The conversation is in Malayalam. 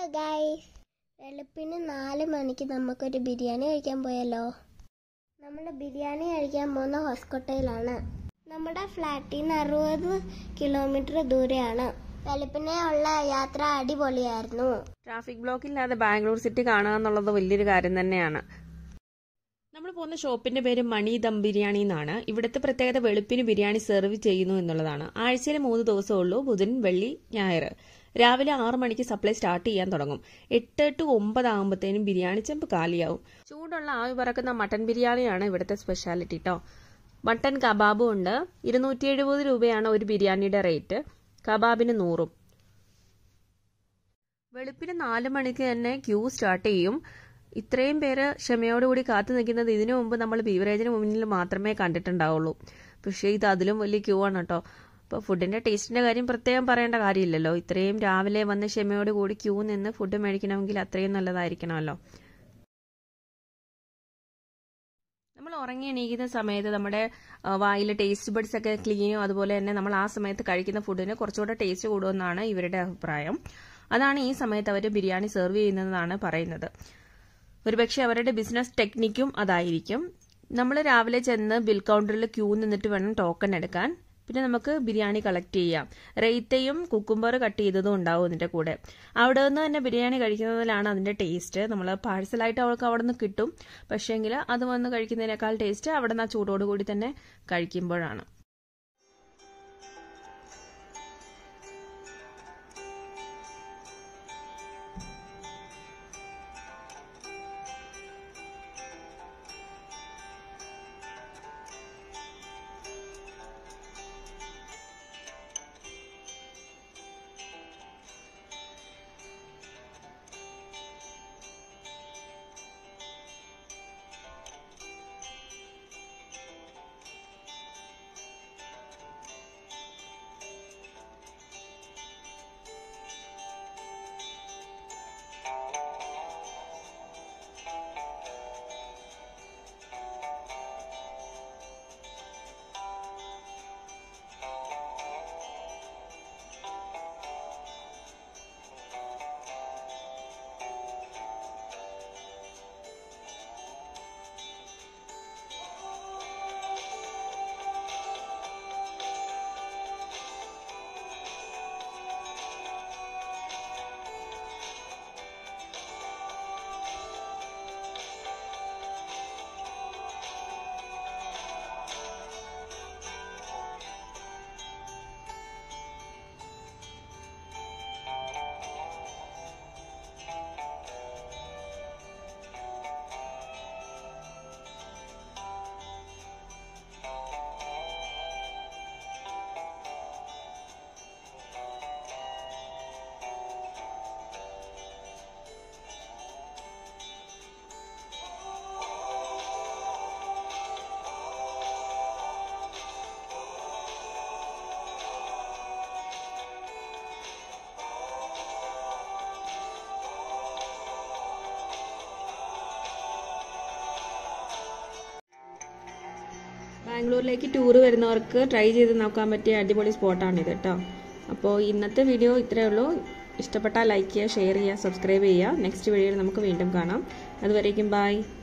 ഹലോ ഗായ്സ് വെളുപ്പിന് നാല് മണിക്ക് നമുക്കൊരു ബിരിയാണി കഴിക്കാൻ പോയല്ലോ നമ്മൾ ബിരിയാണി കഴിക്കാൻ പോകുന്ന ഹോസ്കോട്ടയിലാണ് നമ്മുടെ ഫ്ലാറ്റിൽ നിന്ന് അറുപത് കിലോമീറ്റർ ദൂരെയാണ് വെളുപ്പിനെ ഉള്ള യാത്ര അടിപൊളിയായിരുന്നു ട്രാഫിക് ബ്ലോക്ക് ഇല്ലാതെ ബാംഗ്ലൂർ സിറ്റി കാണുക എന്നുള്ളത് വലിയൊരു കാര്യം തന്നെയാണ് നമ്മൾ പോകുന്ന ഷോപ്പിന്റെ പേര് മണി ദം ബിരിയാണി എന്നാണ് ഇവിടുത്തെ പ്രത്യേകത വെളുപ്പിന് ബിരിയാണി സെർവ് ചെയ്യുന്നു എന്നുള്ളതാണ് ആഴ്ചയിൽ മൂന്ന് ദിവസമേ ഉള്ളൂ ബുധൻ വെള്ളി ഞായർ രാവിലെ ആറ് മണിക്ക് സപ്ലൈ സ്റ്റാർട്ട് ചെയ്യാൻ തുടങ്ങും എട്ട് ടു ഒമ്പത് ആകുമ്പോഴത്തേനും ബിരിയാണി ചെമ്പ് കാലിയാവും ചൂടുള്ള ആവി പറക്കുന്ന മട്ടൻ ബിരിയാണിയാണ് ഇവിടുത്തെ സ്പെഷ്യാലിറ്റി കേട്ടോ മട്ടൻ കബാബും ഉണ്ട് ഇരുന്നൂറ്റി എഴുപത് രൂപയാണ് ഒരു ബിരിയാണിയുടെ റേറ്റ് കബാബിന് നൂറും വെളുപ്പിന് നാല് മണിക്ക് തന്നെ ക്യൂ സ്റ്റാർട്ട് ചെയ്യും ഇത്രയും പേര് ക്ഷമയോടുകൂടി കാത്തു നിൽക്കുന്നത് ഇതിനു മുമ്പ് നമ്മൾ ബീവറേജിന് മുന്നിൽ മാത്രമേ കണ്ടിട്ടുണ്ടാവുള്ളൂ പക്ഷേ ഇത് അതിലും വലിയ ക്യൂ ആണ് കേട്ടോ അപ്പോൾ ഫുഡിന്റെ ടേസ്റ്റിന്റെ കാര്യം പ്രത്യേകം പറയേണ്ട കാര്യമില്ലല്ലോ ഇത്രയും രാവിലെ വന്ന് ക്ഷമയോട് കൂടി ക്യൂ നിന്ന് ഫുഡ് മേടിക്കണമെങ്കിൽ അത്രയും നല്ലതായിരിക്കണമല്ലോ നമ്മൾ ഉറങ്ങി എണീക്കുന്ന സമയത്ത് നമ്മുടെ വായിലെ ടേസ്റ്റ് ബഡ്സ് ഒക്കെ ക്ലീനും അതുപോലെ തന്നെ നമ്മൾ ആ സമയത്ത് കഴിക്കുന്ന ഫുഡിന് കുറച്ചുകൂടെ ടേസ്റ്റ് കൂടുമെന്നാണ് ഇവരുടെ അഭിപ്രായം അതാണ് ഈ സമയത്ത് അവർ ബിരിയാണി സെർവ് ചെയ്യുന്നതെന്നാണ് പറയുന്നത് ഒരുപക്ഷെ അവരുടെ ബിസിനസ് ടെക്നിക്കും അതായിരിക്കും നമ്മൾ രാവിലെ ചെന്ന് ബിൽ കൗണ്ടറിൽ ക്യൂ നിന്നിട്ട് വേണം ടോക്കൺ എടുക്കാൻ പിന്നെ നമുക്ക് ബിരിയാണി കളക്ട് ചെയ്യാം റേറ്റയും കുക്കുംബർ കട്ട് ചെയ്തതും ഉണ്ടാവും ഇതിന്റെ കൂടെ അവിടെ നിന്ന് തന്നെ ബിരിയാണി കഴിക്കുന്നതിലാണ് അതിന്റെ ടേസ്റ്റ് നമ്മൾ പാഴ്സലായിട്ട് അവൾക്ക് അവിടെ നിന്ന് കിട്ടും പക്ഷേങ്കിൽ അത് വന്ന് കഴിക്കുന്നതിനേക്കാൾ ടേസ്റ്റ് അവിടെ നിന്ന് ആ ചൂടോട് കൂടി തന്നെ കഴിക്കുമ്പോഴാണ് ബാംഗ്ലൂരിലേക്ക് ടൂർ വരുന്നവർക്ക് ട്രൈ ചെയ്ത് നോക്കാൻ പറ്റിയ അടിപൊളി സ്പോട്ടാണിത് കേട്ടോ അപ്പോൾ ഇന്നത്തെ വീഡിയോ ഇത്രയേ ഉള്ളൂ ഇഷ്ടപ്പെട്ടാൽ ലൈക്ക് ചെയ്യുക ഷെയർ ചെയ്യുക സബ്സ്ക്രൈബ് ചെയ്യുക നെക്സ്റ്റ് വീഡിയോയിൽ നമുക്ക് വീണ്ടും കാണാം അതുവരേക്കും ബൈ